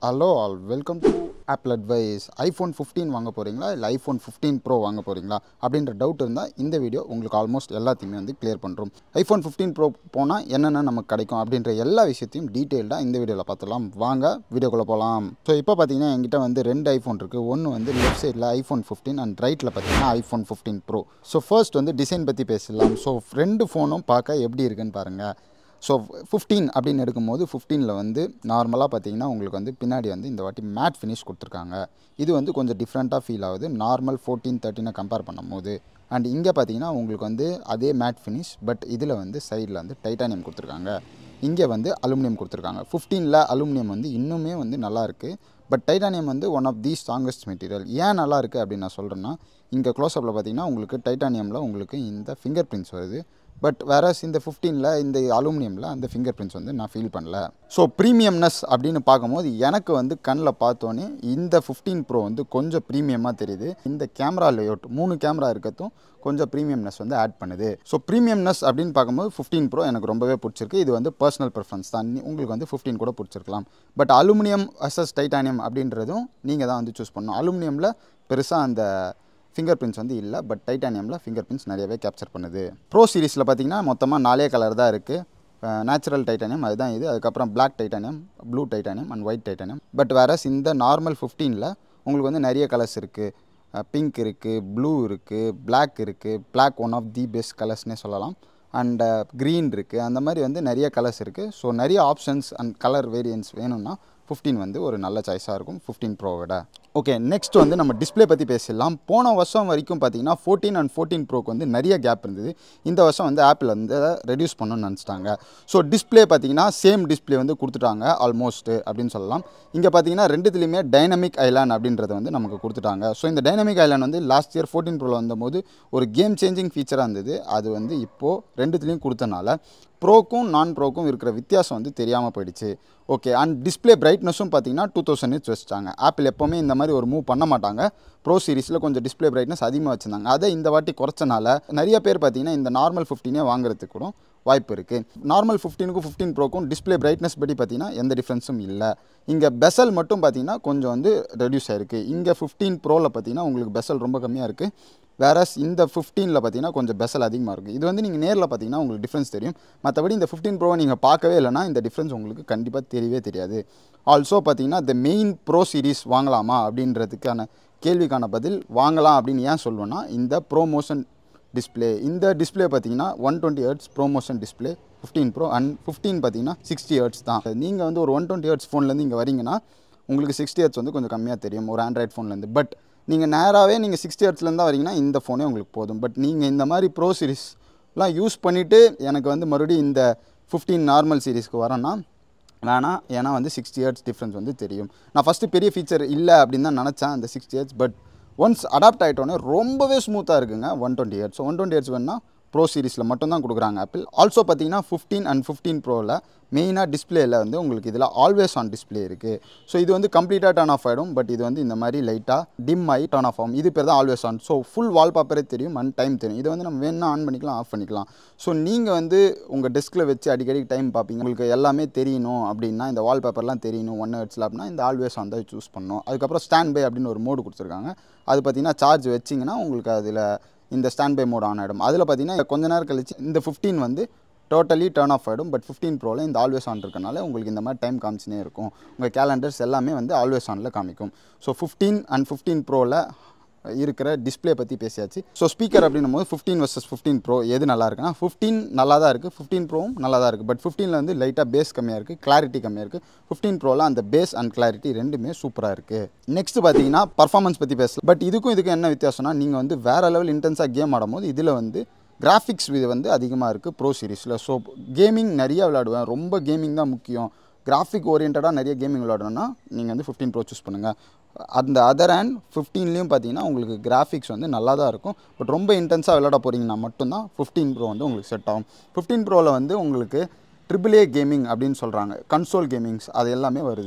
hello all welcome to Apple advice iPhone fifteen வாங்க போகிறீங்களா இல்லை ஐஃபோன் ஃபிஃப்டீன் ப்ரோ வாங்க போகிறீங்களா அப்படின்ற டவுட் இருந்தால் இந்த வீடியோ உங்களுக்கு ஆல்மோஸ்ட் எல்லாத்தையுமே வந்து கிளியர் பண்ணுறோம் ஐஃபோன் ஃபிஃப்டீன் ப்ரோ போனால் என்னென்ன நமக்கு கிடைக்கும் அப்படின்ற எல்லா விஷயத்தையும் டீட்டெயில்டாக இந்த வீடியோவில் பார்த்துலாம் வாங்க வீடியோக்குள்ளே போகலாம் ஸோ இப்போ பார்த்தீங்கன்னா என்கிட்ட வந்து ரெண்டு ஐஃபோன் இருக்குது ஒன்று வந்து லெஃப்ட் சைடில் ஐஃபோன் ஃபிஃப்டீன் அண்ட் ரைட்டில் பார்த்தீங்கன்னா iPhone fifteen pro so first வந்து டிசைன் பற்றி பேசலாம் ஸோ ரெண்டு ஃபோனும் பார்க்க எப்படி இருக்குன்னு பாருங்கள் ஸோ ஃபிஃப்டீன் அப்படின்னு எடுக்கும்போது ஃபிஃப்டீனில் வந்து நார்மலாக பார்த்தீங்கன்னா உங்களுக்கு வந்து பின்னாடி வந்து இந்த வாட்டி மேட் ஃபினிஷ் கொடுத்துருக்காங்க இது வந்து கொஞ்சம் டிஃப்ரெண்ட்டாக ஃபீல் ஆகுது நார்மல் ஃபோர்டீன் தேர்ட்டினை கம்பேர் பண்ணும்போது அண்ட் இங்கே பார்த்தீங்கன்னா உங்களுக்கு வந்து அதே மேட் ஃபினிஷ் பட் இதில் வந்து சைடில் வந்து டைட்டானியம் கொடுத்துருக்காங்க இங்கே வந்து அலுமினியம் கொடுத்துருக்காங்க ஃபிஃப்டீனில் அலுமினியம் வந்து இன்னுமே வந்து நல்லா இருக்குது பட் டைட்டானியம் வந்து one of the strongest material ஏன் நல்லா இருக்குது அப்படின்னு நான் சொல்கிறேன்னா இங்கே க்ளோஸ்அப்பில் பார்த்தீங்கன்னா உங்களுக்கு டைட்டானியமில் உங்களுக்கு இந்த ஃபிங்கர் பிரிண்ட்ஸ் வருது பட் வேறஸ் இந்த ஃபிஃப்டீனில் இந்த அலுமினியமில் அந்த ஃபிங்கர் பிரிண்ட்ஸ் வந்து நான் ஃபீல் பண்ணல ஸோ ப்ரீமியம்னஸ் அப்படின்னு பார்க்கும்போது எனக்கு வந்து கண்ணில் பார்த்தோன்னே இந்த ஃபிஃப்டீன் ப்ரோ வந்து கொஞ்சம் ப்ரீமியமாக தெரியுது இந்த கேமரா லேஅவுட் மூணு கேமரா இருக்கிறதும் கொஞ்சம் ப்ரீமியம்னஸ் வந்து ஆட் பண்ணுது ஸோ ப்ரீமியம்னஸ் அப்படின்னு பார்க்கும்போது ஃபிஃப்டீன் ப்ரோ எனக்கு ரொம்பவே பிடிச்சிருக்கு இது வந்து பர்சனல் ப்ரிஃபரன்ஸ் தான் நீ- உங்களுக்கு வந்து ஃபிஃப்டீன் கூட பிடிச்சிருக்கலாம் பட் அலுமினியம் அசஸ் டைட்டானியம் அப்படின்றதும் நீங்கள் தான் வந்து சூஸ் பண்ணணும் அலுமினியமில் பெருசாக அந்த ஃபிங்கர் பிரிண்ட்ஸ் வந்து இல்லை பட் டைட்டானியமில் ஃபிங்கர் பிரிண்ட்ஸ் நிறையவே கேப்சர் பண்ணுது ப்ரோ சீரிஸில் பார்த்தீங்கன்னா மொத்தமாக நாலே கலர் தான் இருக்குது நேச்சுரல் டைட்டானியம் அதுதான் இது அதுக்கப்புறம் Black titanium blue titanium and white titanium but whereas இந்த நார்மல் ஃபிஃப்டீனில் உங்களுக்கு வந்து நிறைய கலர்ஸ் இருக்குது பிங்க் இருக்குது ப்ளூ இருக்குது Black இருக்குது Black one of the best கலர்ஸ்னே சொல்லலாம் அண்ட் க்ரீன் இருக்குது அந்த மாதிரி வந்து நிறைய கலர்ஸ் இருக்குது ஸோ நிறைய ஆப்ஷன்ஸ் அண்ட் கலர் வேரியன்ஸ் வேணும்னா ஃபிஃப்டீன் வந்து ஒரு நல்ல சாய்ஸாக இருக்கும் ஃபிஃப்டீன் ப்ரோ விட ஓகே நெக்ஸ்ட் வந்து நம்ம டிஸ்ப்ளே பற்றி பேசிடலாம் போன வருஷம் வரைக்கும் பார்த்தீங்கன்னா ஃபோர்டீன் அண்ட் ஃபோர்டீன் ப்ரோக்கு வந்து நிறைய கேப் இருந்தது இந்த வருஷம் வந்து ஆப்பிள் வந்து அதை ரெடியூஸ் பண்ணணும்னு நினச்சிட்டாங்க ஸோ டிஸ்ப்ளே பார்த்தீங்கன்னா சேம் டிஸ்ப்ளே வந்து கொடுத்துட்டாங்க ஆல்மோஸ்ட் அப்படின்னு சொல்லலாம் இங்கே பார்த்தீங்கன்னா ரெண்டுத்துலேயுமே டைனமிக் ஐலாண்ட் அப்படின்றத வந்து நமக்கு கொடுத்துட்டாங்க ஸோ இந்த டைனமிக் ஐலாண்ட் வந்து லாஸ்ட் இயர் ஃபோர்டீன் ப்ரோவில் வந்தபோது ஒரு கேம் சேஞ்சிங் ஃபீச்சராக இருந்தது அது வந்து இப்போது ரெண்டுத்துலேயும் கொடுத்தனால ப்ரோக்கும் நான் ப்ரோக்கும் இருக்கிற வித்தியாசம் வந்து தெரியாமல் போயிடுச்சு ஓகே அண்ட் டிஸ்ப்ளே பிரைட்னஸும் பார்த்தீங்கன்னா டூ தௌசண்ட் நிட்ஸ் வச்சிட்டாங்க ஆப்பிள் எப்போவுமே இந்த மாதிரி ஒரு மூவ் பண்ண மாட்டாங்க ப்ரோ சீரிஸில் கொஞ்சம் டிஸ்ப்ளே பிரைட்னஸ் அதிகமாக வச்சுருந்தாங்க அதை இந்த வாட்டி குறைச்சனால நிறைய பேர் பார்த்தீங்கன்னா இந்த நார்மல் ஃபிஃப்டீனே வாங்குறதுக்கு கூட வாய்ப்பு இருக்குது நார்மல் ஃபிஃப்டீனுக்கும் ஃபிஃப்டீன் ப்ரோக்கும் டிஸ்ப்ளே பிரைட்னஸ் படி பார்த்தீங்கன்னா எந்த டிஃப்ரென்ஸும் இல்லை இங்கே பெசல் மட்டும் பார்த்தீங்கன்னா கொஞ்சம் வந்து ரெடியூஸ் ஆயிருக்கு இங்கே ஃபிஃப்டீன் ப்ரோவில் பார்த்தீங்கன்னா உங்களுக்கு பெசல் ரொம்ப கம்மியாக இருக்குது வேறஸ் இந்த ஃபிஃப்டீனில் பார்த்தீங்கன்னா கொஞ்சம் பெசல் அதிகமாக இருக்குது இது வந்து நீங்கள் நேரில் பார்த்தீங்கன்னா உங்களுக்கு டிஃப்ரென்ஸ் தெரியும் மற்றபடி இந்த ஃபிஃப்டீன் ப்ரோவை நீங்கள் பார்க்கவே இல்லைனா இந்த டிஃப்ரென்ஸ் உங்களுக்கு கண்டிப்பாக தெரியவே தெரியாது ஆல்சோ பார்த்தீங்கன்னா இந்த மெயின் ப்ரோ சீரிஸ் வாங்கலாமா அப்படின்றதுக்கான கேள்விக்கான பதில் வாங்கலாம் அப்படின்னு ஏன் சொல்லுவேன்னா இந்த ப்ரோமோஷன் டிஸ்ப்ளே இந்த டிஸ்ப்ளே பார்த்தீங்கன்னா one twenty hertz ProMotion display fifteen pro and fifteen பார்த்தீங்கன்னா சிக்ஸ்டி ஹர்ட்ஸ் தான் நீங்கள் வந்து ஒரு ஒன் டுவெண்ட்டி ஹர்ட்ஸ் ஃபோன்லேருந்து இங்கே வரீங்கன்னா உங்களுக்கு சிக்ஸ்டி ஹர்ட்ஸ் வந்து கொஞ்சம் கம்மியாக தெரியும் ஒரு ஆண்ட்ராய்ட் ஃபோன்லேருந்து பட் நீங்கள் நேராகவே நீங்கள் சிக்ஸ்டி ஹர்ட்ஸ்லேருந்து தான் வரீங்கன்னா இந்த ஃபோனே உங்களுக்கு போதும் பட் நீங்கள் இந்த மாதிரி ப்ரோ சீரிஸ்லாம் யூஸ் பண்ணிவிட்டு எனக்கு வந்து மறுபடியும் இந்த ஃபிஃப்டீன் நார்மல் சீரிஸ்க்கு வரேன்னா வேணாம் ஏன்னா வந்து சிக்ஸ்டி ஹர்ட்ஸ் டிஃப்ரென்ஸ் வந்து தெரியும் நான் ஃபஸ்ட்டு பெரிய ஃபீச்சர் இல்லை அப்படின்னு தான் நினச்சேன் அந்த sixty hertz but once adapt ஆகிட்டோன்னே ரொம்பவே ஸ்மூத்தாக இருக்குங்க one twenty hertz one twenty hertz வேணால் ப்ரோ சீரிஸில் மட்டும்தான் கொடுக்குறாங்க ஆப்பிள் ஆல்சோ பார்த்தீங்கன்னா ஃபிஃப்டீன் அண்ட் ஃபிஃப்டீன் ப்ரோவில் மெயினாக டிஸ்பிளேயில் வந்து உங்களுக்கு இதில் ஆல்வேஸ் ஆன் டிஸ்ப்ளே இருக்குது ஸோ இது வந்து கம்ப்ளீட்டாக டர்ன் ஆஃப் ஆகிடும் பட் இது வந்து இந்த மாதிரி லைட்டாக டிம் ஆகி டர்ன் ஆஃப் ஆகும் இது பேர் தான் ஆல்வேஸ் ஆன் ஸோ ஃபுல் வால்பேப்பரே தெரியும் அண்ட் டைம் தெரியும் இது வந்து நம்ம வேணா ஆன் பண்ணிக்கலாம் ஆஃப் பண்ணிக்கலாம் ஸோ நீங்கள் வந்து உங்கள் டெஸ்கில் வச்சு அடிக்கடி டைம் பார்ப்பீங்க உங்களுக்கு எல்லாமே தெரியணும் அப்படின்னா இந்த வால்பேப்பர்லாம் தெரியணும் ஒன் ஹர்ட்ஸில் அப்படின்னா இந்த ஆல்வேஸ் ஆன் தான் சூஸ் பண்ணணும் அதுக்கப்புறம் ஸ்டாண்ட் பை அப்படின்னு ஒரு மோடு கொடுத்துருக்காங்க அது பார்த்தீங்கன்னா சார்ஜ் வச்சிங்கன்னா உங்களுக்கு அதில் இந்த ஸ்டாண்ட் பை மோட் ஆன் ஆகிடும் அதில் பார்த்தீங்கன்னா கொஞ்ச நேரம் கழிச்சு இந்த ஃபிஃப்டீன் வந்து டோட்டலி டர்ன் ஆஃப் ஆகிடும் பட் ஃபிஃப்டீன் ப்ரோவில் இந்த ஆல்வேஸ் ஆன் இருக்கனால உங்களுக்கு இந்த மாதிரி டைம் காமிச்சினே இருக்கும் உங்கள் கேலண்டர்ஸ் எல்லாமே வந்து ஆல்வேஸ் ஆனில் காமிக்கும் ஸோ ஃபிஃப்டீன் அண்ட் ஃபிஃப்டீன் ப்ரோவில் இருக்கிற டிஸ்ப்ளே பற்றி பேசியாச்சு ஸோ ஸ்பீக்கர் அப்படின்னும் போது ஃபிஃப்டீன் வர்சஸ் ஃபிஃப்டீன் ப்ரோ எது நல்லா இருக்குன்னா ஃபிஃப்டீன் நல்லா தான் இருக்குது ஃபிஃப்டீன் ப்ரோவும் நல்லா தான் இருக்குது பட் ஃபிஃப்டீனில் வந்து லைட்டாக பேஸ் கம்மியாக இருக்குது கிளாரிட்டி கம்மியாக இருக்குது ஃபிஃப்டீன் ப்ரோவில் அந்த பேஸ் அண்ட் கிளாரிட்டி ரெண்டுமே சூப்பராக இருக்குது நெக்ஸ்ட் பார்த்தீங்கன்னா பர்ஃபார்மன்ஸ் பற்றி பேசலாம் பட் இதுக்கும் இதுக்கும் என்ன வித்தியாசம்னா நீங்கள் வந்து வேறு லெவல் இன்டென்ஸாக கேம் ஆடும்போது இதில் வந்து கிராஃபிக்ஸ் இது வந்து அதிகமாக இருக்குது ப்ரோ சீரிஸில் ஸோ கேமிங் நிறைய விளையாடுவேன் ரொம்ப கேமிங் தான் முக்கியம் கிராஃபிக் ஓரியன்டாக நிறைய கேமிங் விளையாடணும்னா நீங்கள் வந்து ஃபிஃப்டீன் ப்ரோ சூஸ் பண்ணுங்கள் அந்த அதர் ஹேண்ட் ஃபிஃப்டீன்லேயும் பார்த்தீங்கன்னா உங்களுக்கு கிராஃபிக்ஸ் வந்து நல்லா தான் இருக்கும் பட் ரொம்ப இன்டென்ஸாக விளையாட போகிறீங்கன்னா மட்டும்தான் ஃபிஃப்டீன் ப்ரோ வந்து உங்களுக்கு செட் ஆகும் ஃபிஃப்டீன் ப்ரோவில் வந்து உங்களுக்கு ட்ரிபிள் ஏ கேமிங் அப்படின்னு சொல்கிறாங்க கன்சோல் கேமிங்ஸ் அது எல்லாமே வருது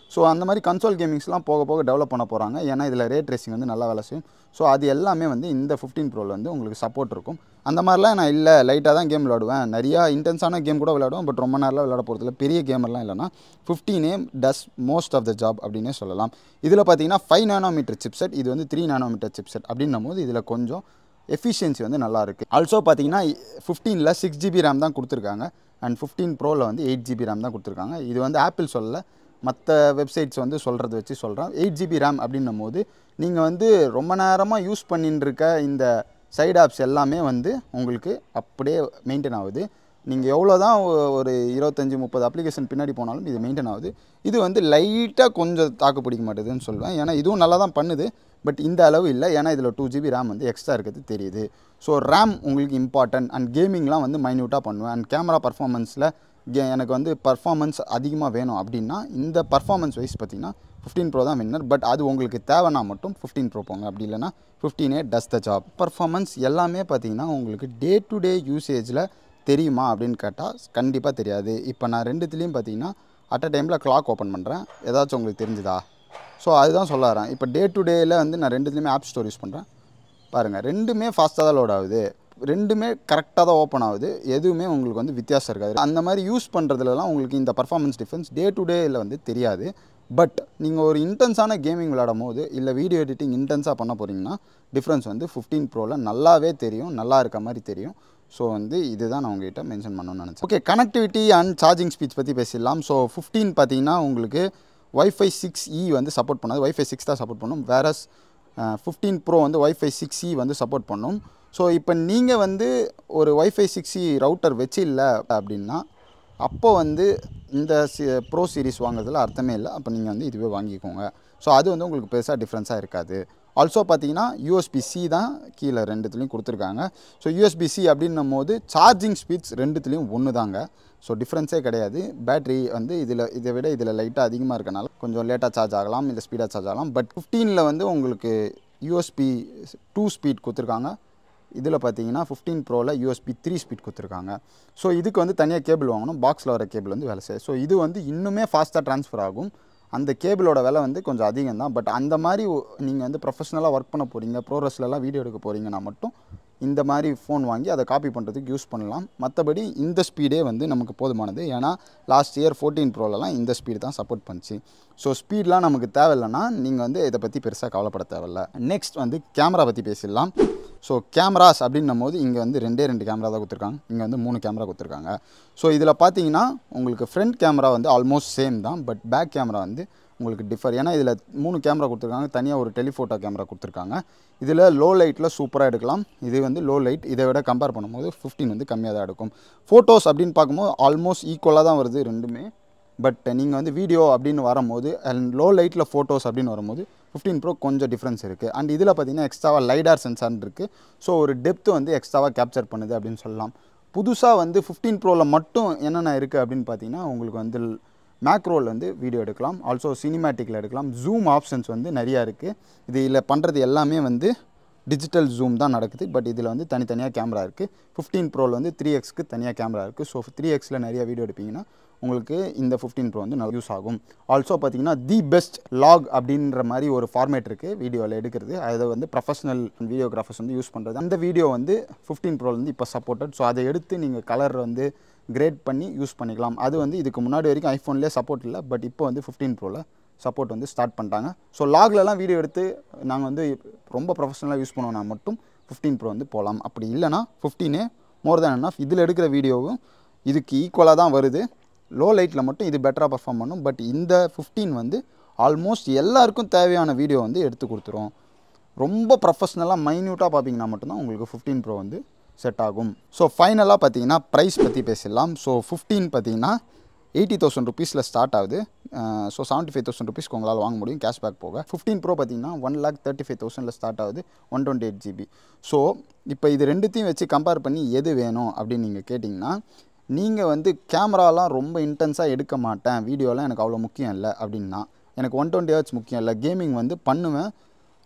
ஸோ அந்த மாதிரி கன்சோல் கேமிங்ஸ்லாம் போக போக டெவலப் பண்ண போகிறாங்க ஏன்னா இதில் ரே ட்ரேசிங் வந்து நல்லா வேலை செய்யும் ஸோ அது எல்லாமே வந்து இந்த ஃபிஃப்டீன் ப்ரோவில் வந்து உங்களுக்கு சப்போர்ட் இருக்கும் அந்த மாதிரிலாம் நான் இல்லை லைட்டாக தான் கேம் விளாடுவேன் நிறையா இன்டென்ஸான கேம் கூட விளையாடுவேன் பட் ரொம்ப நேரம்லாம் விளையாட போகிறதுல பெரிய கேமர்லாம் இல்லைனா ஃபிஃப்டீனே does most of the job அப்படின்னே சொல்லலாம் இதில் பார்த்தீங்கன்னா ஃபைவ் நானோமீட்டர் சிப்செட் இது வந்து த்ரீ நானோமீட்டர் சிப்செட் அப்படின்னும் போது இதில் கொஞ்சம் எஃபிஷியன்சி வந்து நல்லா இருக்குது ஆல்சோ பார்த்தீங்கன்னா ஃபிஃப்டீனில் சிக்ஸ் ஜிபி ரேம் தான் கொடுத்துருக்காங்க அண்ட் ஃபிஃப்டீன் ப்ரோவில் வந்து எயிட் ஜிபி ரேம் தான் கொடுத்துருக்காங்க இது வந்து ஆப்பிள் சொல்லலை மற்ற வெப்சைட்ஸ் வந்து சொல்கிறத வச்சு சொல்கிறேன் எயிட் ஜிபி ரேம் அப்படின்னும் போது நீங்கள் வந்து ரொம்ப நேரமாக யூஸ் பண்ணின்னு இருக்க இந்த சைடு ஆப்ஸ் எல்லாமே வந்து உங்களுக்கு அப்படியே மெயின்டைன் ஆகுது நீங்கள் எவ்வளோ தான் ஒரு இருபத்தஞ்சி முப்பது அப்ளிகேஷன் பின்னாடி போனாலும் இது மெயின்டைன் ஆகுது இது வந்து லைட்டாக கொஞ்சம் தாக்கு பிடிக்க மாட்டேதுன்னு சொல்லுவேன் ஏன்னா இதுவும் நல்லா தான் பண்ணுது பட் இந்த அளவு இல்லை ஏன்னா இதில் டூ ஜிபி ரேம் வந்து எக்ஸ்ட்ரா இருக்கிறது தெரியுது ஸோ ரேம் உங்களுக்கு இம்பார்ட்டன்ட் அண்ட் கேமிங்லாம் வந்து மைன்யூட்டாக பண்ணுவேன் அண்ட் கேமரா பர்ஃபார்மன்ஸில் கே எனக்கு வந்து பர்ஃபார்மன்ஸ் அதிகமாக வேணும் அப்படின்னா இந்த பர்ஃபார்மன்ஸ் வைஸ் பார்த்தீங்கன்னா ஃபிஃப்டீன் ப்ரோ தான் வின்னர் பட் அது உங்களுக்கு தேவைன்னா மட்டும் ஃபிஃப்டீன் ப்ரோ போங்க அப்படி இல்லைனா ஃபிஃப்டீனே டஸ் த ஜாப் பர்ஃபார்மன்ஸ் எல்லாமே பார்த்தீங்கன்னா உங்களுக்கு டே டு டே யூசேஜில் தெரியுமா அப்படின்னு கேட்டால் கண்டிப்பாக தெரியாது இப்போ நான் ரெண்டுத்துலேயும் பார்த்தீங்கன்னா அட் அ டைமில் கிளாக் ஓப்பன் பண்ணுறேன் ஏதாச்சும் உங்களுக்கு தெரிஞ்சுதா ஸோ அதுதான் சொல்ல வரேன் இப்போ டே டு டேயில் வந்து நான் ரெண்டுத்துலேயுமே ஆப் ஸ்டோர் யூஸ் பண்ணுறேன் பாருங்கள் ரெண்டுமே ஃபாஸ்ட்டாக தான் லோட் ஆகுது ரெண்டுமே கரெக்டாக தான் ஓப்பன் ஆகுது எதுவுமே உங்களுக்கு வந்து வித்தியாசம் இருக்காது அந்த மாதிரி யூஸ் பண்ணுறதுலலாம் உங்களுக்கு இந்த பர்ஃபார்மன்ஸ் டிஃப்ரென்ஸ் டே டு டேயில் வந்து தெரியாது பட் நீங்கள் ஒரு இன்டென்ஸான கேமிங் விளையாடும் போது இல்லை வீடியோ எடிட்டிங் இன்டென்ஸாக பண்ண போகிறீங்கன்னா டிஃப்ரென்ஸ் வந்து ஃபிஃப்டீன் ப்ரோவில் நல்லாவே தெரியும் நல்லா இருக்க மாதிரி தெரியும் ஸோ வந்து இதுதான் நான் உங்ககிட்ட மென்ஷன் பண்ணணும்னு நினச்சேன் okay connectivity and charging speed பற்றி பேசிடலாம் ஸோ ஃபிஃப்டீன் பார்த்தீங்கன்னா உங்களுக்கு ஒய்ஃபை சிக்ஸ் இ வந்து சப்போர்ட் பண்ணாது ஒய்ஃபை சிக்ஸ் தான் சப்போர்ட் பண்ணும் வேறஸ் ஃபிஃப்டீன் ப்ரோ வந்து ஒய்ஃபை சிக்ஸ் இ வந்து சப்போர்ட் பண்ணும் ஸோ இப்போ நீங்கள் வந்து ஒரு ஒய்ஃபை சிக்ஸ் இ ரவுட்டர் வச்சு இல்லை அப்படின்னா அப்போ வந்து இந்த சி ப்ரோ சீரிஸ் வாங்குறதுல அர்த்தமே இல்லை அப்போ நீங்கள் வந்து இதுவே வாங்கிக்கோங்க ஸோ அது வந்து உங்களுக்கு பெருசாக டிஃப்ரென்ஸாக இருக்காது ஆல்சோ பார்த்தீங்கன்னா யூஎஸ்பி சி தான் கீழே ரெண்டுத்துலேயும் கொடுத்துருக்காங்க ஸோ யூஎஸ்பி சி அப்படின்னும் போது சார்ஜிங் ஸ்பீட்ஸ் ரெண்டுத்துலேயும் ஒன்று தாங்க ஸோ டிஃப்ரென்ஸே கிடையாது பேட்ரி வந்து இதில் இதை விட இதில் லைட்டாக அதிகமாக இருக்கனால கொஞ்சம் லேட்டாக சார்ஜ் ஆகலாம் இல்லை ஸ்பீடாக சார்ஜ் ஆகலாம் பட் ஃபிஃப்டீனில் வந்து உங்களுக்கு யூஎஸ்பி டூ ஸ்பீட் கொடுத்துருக்காங்க இதில் பார்த்தீங்கன்னா ஃபிஃப்டீன் ப்ரோவில் யூஎஸ்பி த்ரீ ஸ்பீட் கொடுத்துருக்காங்க ஸோ இதுக்கு வந்து தனியாக கேபிள் வாங்கணும் பாக்ஸில் வர கேபிள் வந்து வேலை செய்யும் ஸோ இது வந்து இன்னுமே ஃபாஸ்ட்டாக ட்ரான்ஸ்ஃபர் ஆகும் அந்த கேபிளோட விலை வந்து கொஞ்சம் அதிகம் தான் பட் அந்த மாதிரி நீங்கள் வந்து ப்ரொஃபஷனலாக ஒர்க் பண்ண போகிறீங்க ப்ரோரஸ்லலாம் வீடியோ எடுக்க போகிறீங்கன்னா மட்டும் இந்த மாதிரி ஃபோன் வாங்கி அதை காப்பி பண்ணுறதுக்கு யூஸ் பண்ணலாம் மற்றபடி இந்த ஸ்பீடே வந்து நமக்கு போதுமானது ஏன்னா லாஸ்ட் இயர் ஃபோர்டீன் ப்ரோலலாம் இந்த ஸ்பீடு தான் சப்போர்ட் பண்ணுச்சு ஸோ ஸ்பீட்லாம் நமக்கு தேவையில்லைன்னா நீங்கள் வந்து இதை பற்றி பெருசாக கவலைப்பட தேவையில்ல நெக்ஸ்ட் வந்து கேமரா பற்றி பேசிடலாம் ஸோ கேமராஸ் அப்படின்னும் போது இங்கே வந்து ரெண்டே ரெண்டு கேமரா தான் கொடுத்துருக்காங்க இங்கே வந்து மூணு கேமரா கொடுத்துருக்காங்க ஸோ இதில் பார்த்தீங்கன்னா உங்களுக்கு ஃப்ரண்ட் கேமரா வந்து ஆல்மோஸ்ட் சேம் தான் பட் பேக் கேமரா வந்து உங்களுக்கு டிஃபர் ஏன்னா இதில் மூணு கேமரா கொடுத்துருக்காங்க தனியாக ஒரு டெலிஃபோட்டோ கேமரா கொடுத்துருக்காங்க இதில் லோ லைட்டில் சூப்பராக எடுக்கலாம் இது வந்து லோ லைட் இதை விட கம்பேர் பண்ணும்போது ஃபிஃப்டீன் வந்து கம்மியாக தான் எடுக்கும் ஃபோட்டோஸ் அப்படின்னு பார்க்கும்போது ஆல்மோஸ்ட் ஈக்குவலாக தான் வருது ரெண்டுமே பட் நீங்கள் வந்து வீடியோ அப்படின்னு வரும்போது அண்ட் லோ லைட்டில் ஃபோட்டோஸ் அப்படின்னு வரும்போது ஃபிஃப்டீன் ப்ரோ கொஞ்சம் டிஃப்ரென்ஸ் இருக்குது அண்ட் இதில் பார்த்தீங்கன்னா எக்ஸ்ட்ராவாக லைடார் சென்சார் இருக்குது ஸோ ஒரு டெப்த்து வந்து எக்ஸ்ட்ராவாக கேப்சர் பண்ணுது அப்படின்னு சொல்லலாம் புதுசாக வந்து ஃபிஃப்டீன் ப்ரோவில் மட்டும் என்னென்ன இருக்குது அப்படின்னு பார்த்தீங்கன்னா உங்களுக்கு வந்து மேக்ரோவில் வந்து வீடியோ எடுக்கலாம் ஆல்சோ சினிமேட்டிக்கில் எடுக்கலாம் ஜூம் ஆப்ஷன்ஸ் வந்து நிறையா இருக்குது இதில் பண்ணுறது எல்லாமே வந்து டிஜிட்டல் ஜூம் தான் நடக்குது பட் இதில் வந்து தனித்தனியாக கேமரா இருக்குது ஃபிஃப்டீன் ப்ரோவில் வந்து த்ரீ எக்ஸ்க்கு தனியாக கேமரா இருக்குது ஸோ த்ரீ எக்ஸில் நிறைய வீடியோ எடுப்பீங்கன்னா உங்களுக்கு இந்த ஃபிஃப்டீன் ப்ரோ வந்து நல்லா யூஸ் ஆகும் ஆல்சோ பார்த்தீங்கன்னா தி பெஸ்ட் லாக் அப்படின்ற மாதிரி ஒரு ஃபார்மேட் இருக்குது வீடியோவில் எடுக்கிறது அதை வந்து ப்ரொஃபஷனல் வீடியோகிராஃபர்ஸ் வந்து யூஸ் பண்ணுறது அந்த வீடியோ வந்து ஃபிஃப்டீன் ப்ரோவில் வந்து இப்போ சப்போர்ட்டட் ஸோ அதை எடுத்து நீங்கள் கலர் வந்து கிரேட் பண்ணி யூஸ் பண்ணிக்கலாம் அது வந்து இதுக்கு முன்னாடி வரைக்கும் ஐஃபோன்லேயே சப்போர்ட் இல்லை பட் இப்போ வந்து ஃபிஃப்டீன் ப்ரோவில் சப்போர்ட் வந்து ஸ்டார்ட் பண்ணிட்டாங்க ஸோ லாக்லலாம் வீடியோ எடுத்து நாங்கள் வந்து ரொம்ப ப்ரொஃபஷனலாக யூஸ் பண்ணோன்னா மட்டும் ஃபிஃப்டீன் ப்ரோ வந்து போகலாம் அப்படி இல்லைனா ஃபிஃப்டீனே மோர் தேன் என்ன இதில் எடுக்கிற வீடியோவும் இதுக்கு ஈக்குவலாக தான் வருது லோ லைட்டில் மட்டும் இது பெட்டராக பர்ஃபார்ம் பண்ணும் பட் இந்த ஃபிஃப்டீன் வந்து ஆல்மோஸ்ட் எல்லாருக்கும் தேவையான வீடியோ வந்து எடுத்து கொடுத்துரும் ரொம்ப ப்ரொஃபஷ்னலாக மைன்யூட்டாக பார்த்தீங்கன்னா மட்டும்தான் உங்களுக்கு ஃபிஃப்டீன் ப்ரோ வந்து செட் ஆகும் ஸோ ஃபைனலாக பார்த்தீங்கன்னா ப்ரைஸ் பற்றி பேசிடலாம் ஸோ ஃபிஃப்டீன் பார்த்தீங்கன்னா எயிட்டி தௌசண்ட் ருபீஸில் ஸ்டார்ட் ஆகுது ஸோ செவன்ட்டி ஃபைவ் தௌசண்ட் ருபீஸ்க்கு உங்களால் வாங்க முடியும் கேஷ்பேக் போக ஃபிஃப்டீன் ப்ரோ பார்த்தீங்கன்னா ஒன் லேக் தேர்ட்டி ஃபைவ் தௌசண்டில் ஸ்டார்ட் ஆகுது one twenty eight GB so இப்போ இது ரெண்டுத்தையும் வச்சு கம்பேர் பண்ணி எது வேணும் அப்படின்னு நீங்கள் கேட்டிங்கன்னா நீங்கள் வந்து கேமராலாம் ரொம்ப இன்டென்ஸாக எடுக்க மாட்டேன் வீடியோலாம் எனக்கு அவ்வளோ முக்கியம் இல்லை அப்படின்னா எனக்கு ஒன் டுவெண்ட்டி ஹர்ட்ஸ் முக்கியம் இல்லை கேமிங் வந்து பண்ணுவேன்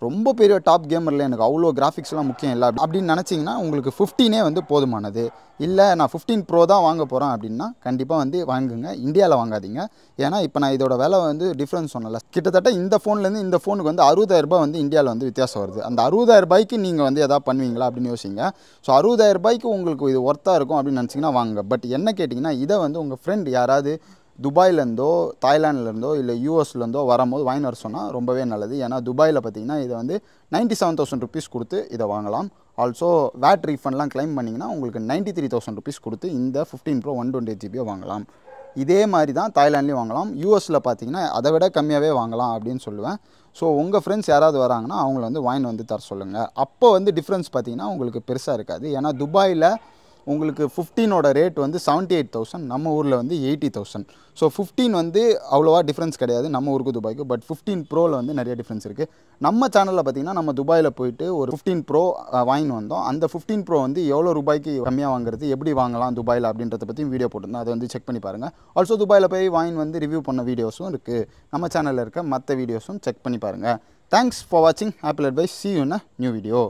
ரொம்ப பெரிய டாப் கேமரில் எனக்கு அவ்வளோ கிராஃபிக்ஸ்லாம் முக்கியம் இல்லை அப்படின்னு நினச்சிங்கன்னா உங்களுக்கு ஃபிஃப்டீனே வந்து போதுமானது இல்லை நான் ஃபிஃப்டீன் ப்ரோ தான் வாங்க போகிறேன் அப்படின்னா கண்டிப்பாக வந்து வாங்குங்க இந்தியாவில் வாங்காதீங்க ஏன்னா இப்போ நான் இதோட விலை வந்து டிஃப்ரென்ஸ் சொன்னல கிட்டத்தட்ட இந்த ஃபோன்லேருந்து இந்த ஃபோனுக்கு வந்து அறுபதாயிரம் ரூபாய் வந்து இந்தியாவில் வந்து வித்தியாசம் வருது அந்த அறுபதாயிரம் ரூபாய்க்கு நீங்கள் வந்து எதாவது பண்ணுவீங்களா அப்படின்னு யோசிங்க ஸோ அறுபதாயிரம் ரூபாய்க்கு உங்களுக்கு இது ஒர்த்தாக இருக்கும் அப்படின்னு நினச்சிங்கன்னா வாங்க பட் என்ன கேட்டிங்கன்னா இதை வந்து உங்கள் ஃப்ரெண்ட் யாராவது துபாயிலேருந்தோ தாய்லாண்ட்லேருந்தோ இல்லை யூஎஸ்லேருந்தோ வரும்போது வாங்கி வர சொன்னால் ரொம்பவே நல்லது ஏன்னா துபாயில் பார்த்தீங்கன்னா இதை வந்து நைன்ட்டி செவன் தௌசண்ட் ருபீஸ் கொடுத்து இதை வாங்கலாம் ஆல்சோ வேட் ரீஃபண்ட்லாம் க்ளைம் பண்ணிங்கன்னா உங்களுக்கு நைன்ட்டி த்ரீ தௌசண்ட் ருபீஸ் கொடுத்து இந்த ஃபிஃப்டீன் ப்ரோ ஒன் டுவெண்ட்டி ஜிபியை வாங்கலாம் இதே மாதிரி தான் தாய்லாண்ட்லேயும் வாங்கலாம் யூஎஸில் பார்த்தீங்கன்னா அதை விட கம்மியாகவே வாங்கலாம் அப்படின்னு சொல்லுவேன் ஸோ உங்கள் ஃப்ரெண்ட்ஸ் யாராவது வராங்கன்னா அவங்கள வந்து வாங்கி வந்து தர சொல்லுங்கள் அப்போ வந்து டிஃப்ரென்ஸ் பார்த்தீங்கன்னா உங்களுக்கு பெருசாக இருக்காது ஏன்னா துபாயில் உங்களுக்கு ஃபிஃப்டீனோட ரேட் வந்து செவன்ட்டி எயிட் தௌசண்ட் நம்ம ஊரில் வந்து எயிட்டி தௌசண்ட் ஸோ ஃபிஃப்டீன் வந்து அவ்வளோவா டிஃப்ரென்ஸ் கிடையாது நம்ம ஊருக்கு துபாய்க்கு பட் ஃபிஃப்டீன் ப்ரோவில் வந்து நிறைய டிஃப்ரென்ஸ் இருக்குது நம்ம சேனலில் பார்த்தீங்கன்னா நம்ம துபாயில் போயிட்டு ஒரு ஃபிஃப்டீன் ப்ரோ வாங்கின்னு வந்தோம் அந்த ஃபிஃப்டீன் ப்ரோ வந்து எவ்வளோ ரூபாய்க்கு கம்மியாக வாங்குறது எப்படி வாங்கலாம் துபாயில் அப்படின்றத பற்றி வீடியோ போட்டிருந்தோம் அதை வந்து செக் பண்ணி பாருங்கள் ஆல்சோ துபாயில் போய் வாங்கி வந்து ரிவ்யூ பண்ண வீடியோஸும் இருக்குது நம்ம சேனலில் இருக்க மற்ற வீடியோஸும் செக் பண்ணி பாருங்கள் தேங்க்ஸ் ஃபார் வாட்சிங் Apple Advice see you new video